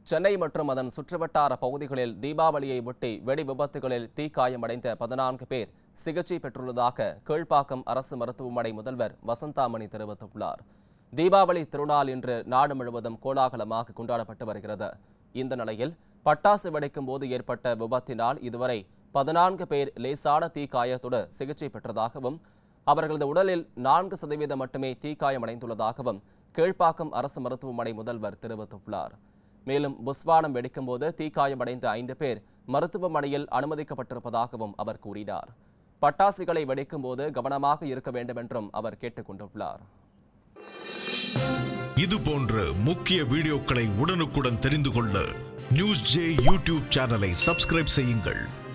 சென்னை மற்றும் அதன் சுற்றுவட்டார பகுதிகளில் தீபாவளியை ஒட்டி வெடி விபத்துகளில் தீக்காயமடைந்த பதினான்கு பேர் சிகிச்சை பெற்றுள்ளதாக கீழ்ப்பாக்கம் அரசு மருத்துவமனை முதல்வர் வசந்தாமணி தெரிவித்துள்ளார் தீபாவளி திருநாள் இன்று நாடு முழுவதும் கோலாகலமாக கொண்டாடப்பட்டு வருகிறது இந்த நிலையில் பட்டாசு வெடிக்கும் போது ஏற்பட்ட விபத்தினால் இதுவரை பதினான்கு பேர் லேசான தீக்காயத்தோடு சிகிச்சை பெற்றதாகவும் அவர்களது உடலில் நான்கு சதவீதம் மட்டுமே தீக்காயமடைந்துள்ளதாகவும் கீழ்ப்பாக்கம் அரசு மருத்துவமனை முதல்வர் தெரிவித்துள்ளார் மேலும் புஸ்வானம் வெடிக்கும்போது தீக்காயமடைந்த ஐந்து பேர் மருத்துவமனையில் அனுமதிக்கப்பட்டிருப்பதாகவும் அவர் கூறினார் பட்டாசுகளை வெடிக்கும்போது கவனமாக இருக்க வேண்டும் என்றும் அவர் கேட்டுக் கொண்டுள்ளார் இது போன்ற முக்கிய வீடியோக்களை உடனுக்குடன் தெரிந்து கொள்ள நியூஸ் ஜே யூடியூப் சேனலை சப்ஸ்கிரைப் செய்யுங்கள்